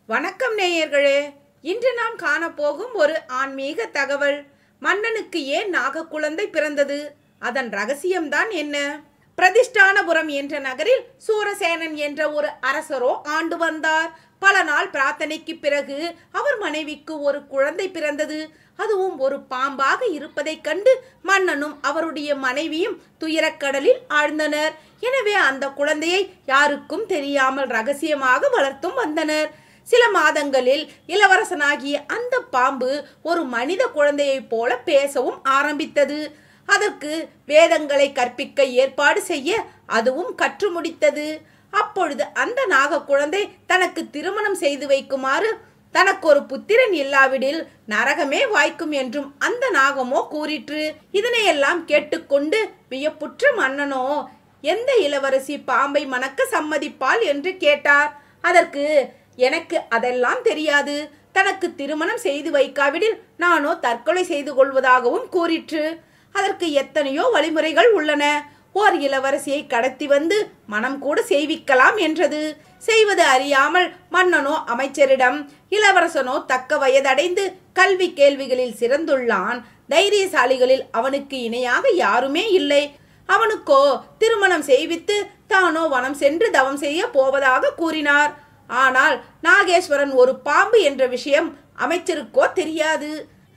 வணக்கம் நேயர்களே இன்று நாம் காணப்போகும் ஒரு ஆன்மீக தகவல் மன்னனுக்கு ஏன் நாகக்குழந்தை பிறந்தது அதன் ரகசியம்தான் என்ன பிரதிஷ்டானபுரம் என்ற நகரில் சூரசேனன் என்ற ஒரு அரசரோ ஆண்டு வந்தார் பல நாள் பிரார்த்தனைக்கு பிறகு அவர் மனைவிக்கு ஒரு குழந்தை பிறந்தது அதுவும் ஒரு பாம்பாக இருப்பதைக் கண்டு மன்னனும் அவருடைய மனைவியும் துயரக்கடலில் ஆழ்ந்தனர் எனவே அந்த குழந்தையை யாருக்கும் தெரியாமல் ரகசியமாக வளர்த்தும் வந்தனர் சில மாதங்களில் இளவரசனாகிய அந்த பாம்பு ஒரு மனித குழந்தையைப் போல பேசவும் ஆரம்பித்தது அதற்கு வேதங்களை கற்பிக்க ஏற்பாடு செய்ய அதுவும் கற்று முடித்தது அப்பொழுது அந்த நாக குழந்தை தனக்கு திருமணம் செய்து வைக்குமாறு தனக்கு ஒரு புத்திரன் இல்லாவிடில் நரகமே வாய்க்கும் என்றும் அந்த நாகமோ கூறிற்று இதனையெல்லாம் கேட்டுக்கொண்டு வியப்புற்ற மன்னனோ எந்த இளவரசி பாம்பை மணக்க சம்மதிப்பாள் என்று கேட்டார் அதற்கு எனக்கு அதெல்லாம் தெரியாது தனக்கு திருமணம் செய்து வைக்காவிடில் நானோ தற்கொலை செய்து கொள்வதாகவும் கூறிற்று அதற்கு எத்தனையோ வழிமுறைகள் உள்ளன ஓர் இளவரசியை கடத்தி வந்து மனம் கூட செய்விக்கலாம் என்றது செய்வது அறியாமல் மன்னனோ அமைச்சரிடம் இளவரசனோ தக்க வயதடைந்து கல்வி கேள்விகளில் சிறந்துள்ளான் தைரியசாலிகளில் அவனுக்கு இணையாக யாருமே இல்லை அவனுக்கோ திருமணம் செய்வித்து தானோ வனம் சென்று தவம் செய்ய போவதாக கூறினார் ஆனால் நாகேஸ்வரன் ஒரு பாம்பு என்ற விஷயம் அமைச்சருக்கோ தெரியாது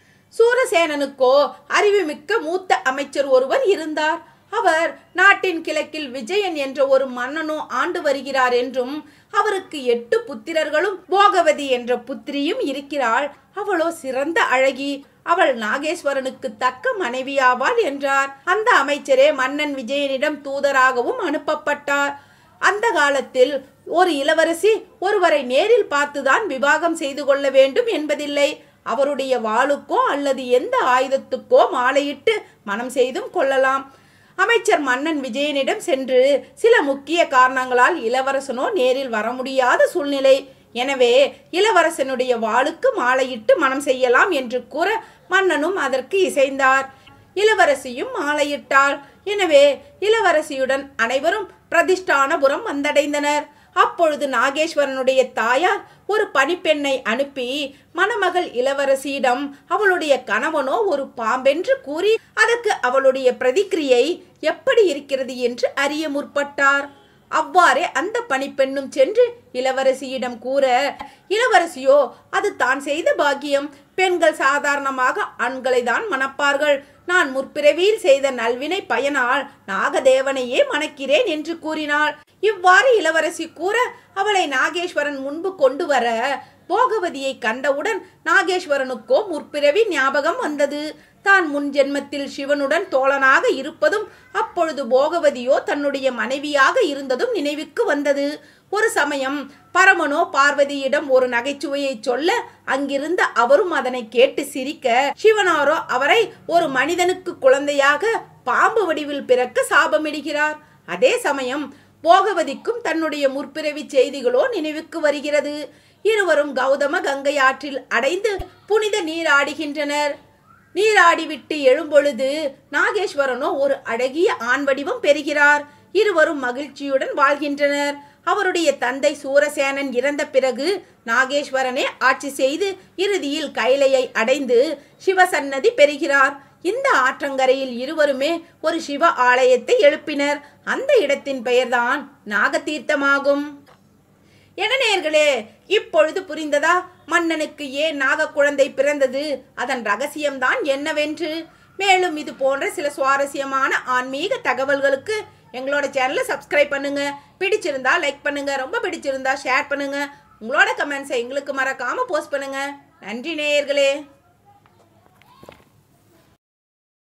சூரசேனனுக்கோ அறிவுமிக்க மூத்த அமைச்சர் ஒருவர் இருந்தார் அவர் நாட்டின் கிழக்கில் விஜயன் என்ற ஒரு மன்னனோ ஆண்டு வருகிறார் என்றும் அவருக்கு எட்டு புத்திரர்களும் போகவதி என்ற புத்திரியும் இருக்கிறாள் அவளோ சிறந்த அழகி அவள் நாகேஸ்வரனுக்கு தக்க மனைவியாவாள் என்றார் அந்த அமைச்சரே மன்னன் விஜயனிடம் தூதராகவும் அனுப்பப்பட்டார் அந்த காலத்தில் ஒரு இளவரசி ஒருவரை நேரில் பார்த்துதான் விவாகம் செய்து கொள்ள வேண்டும் என்பதில்லை அவருடைய வாளுக்கோ அல்லது எந்த ஆயுதத்துக்கோ மாலையிட்டு மனம் செய்தும் கொள்ளலாம் அமைச்சர் மன்னன் விஜயனிடம் சென்று சில முக்கிய காரணங்களால் இளவரசனோ நேரில் வர முடியாத சூழ்நிலை எனவே இளவரசனுடைய வாளுக்கு மாலையிட்டு மனம் செய்யலாம் என்று கூற மன்னனும் அதற்கு இசைந்தார் இளவரசியும் மாலையிட்டாள் எனவே இளவரசியுடன் அனைவரும் பிரதிஷ்டானபுரம் வந்தடைந்தனர் அப்பொழுது நாகேஸ்வரனுடைய தாயார் ஒரு பணிப்பெண்ணை அனுப்பி மணமகள் இளவரசியிடம் அவளுடைய கணவனோ ஒரு பாம்பென்று கூறி அதற்கு அவளுடைய பிரதிக்கிரியை எப்படி இருக்கிறது என்று அறிய முற்பட்டார் அவ்வாறே அந்த பணிப்பெண்ணும் சென்று இளவரசியிடம் கூற இளவரசியோ அது தான் செய்த பாக்கியம் பெண்கள் சாதாரணமாக ஆண்களை தான் மணப்பார்கள் நான் முற்பிறவியில் செய்த நல்வினை பயனால் நாகதேவனையே மணக்கிறேன் என்று கூறினாள் இவ்வாறு இளவரசி கூற அவளை நாகேஸ்வரன் முன்பு கொண்டு வர போகவதியை கண்டவுடன் நாகேஸ்வரனுக்கோ முற்பிறவி ஞாபகம் வந்தது தான் முன் ஜென்மத்தில் சிவனுடன் தோழனாக இருப்பதும் அப்பொழுது போகவதியோ தன்னுடைய மனைவியாக இருந்ததும் நினைவுக்கு வந்தது ஒரு சமயம் பரமனோ பார்வதியிடம் ஒரு நகைச்சுவையை சொல்ல அங்கிருந்த அவரும் அதனை கேட்டு சிரிக்க சிவனாரோ அவரை ஒரு மனிதனுக்கு குழந்தையாக பாம்பு வடிவில் பிறக்க சாபமிடுகிறார் அதே சமயம் போகவதிக்கும் தன்னுடைய முற்பிறவி செய்திகளோ நினைவுக்கு வருகிறது இருவரும் கௌதம கங்கை ஆற்றில் அடைந்து புனித நீராடுகின்றனர் நீராடிவிட்டு எழும்பொழுது நாகேஸ்வரனோ ஒரு அழகிய ஆண் வடிவம் பெறுகிறார் இருவரும் மகிழ்ச்சியுடன் வாழ்கின்றனர் அவருடைய தந்தை சூரசேனன் இறந்த பிறகு நாகேஸ்வரனே ஆட்சி செய்து இறுதியில் கைலையை அடைந்து சிவசன்னதி பெறுகிறார் இந்த ஆற்றங்கரையில் இருவருமே ஒரு சிவ ஆலயத்தை எழுப்பினர் அந்த இடத்தின் பெயர்தான் நாகதீர்த்தமாகும் என நேர்களே இப்பொழுது புரிந்ததா மன்னனுக்கு ஏன் நாக குழந்தை பிறந்தது அதன் ரகசியம்தான் என்னவென்று மேலும் இது போன்ற சில சுவாரஸ்யமான ஆன்மீக தகவல்களுக்கு எங்களோட சேனலை சப்ஸ்கிரைப் பண்ணுங்க பிடிச்சிருந்தா லைக் பண்ணுங்க ரொம்ப பிடிச்சிருந்தா ஷேர் பண்ணுங்க உங்களோட கமெண்ட்ஸை எங்களுக்கு மறக்காம போஸ்ட் பண்ணுங்க நன்றி நேயர்களே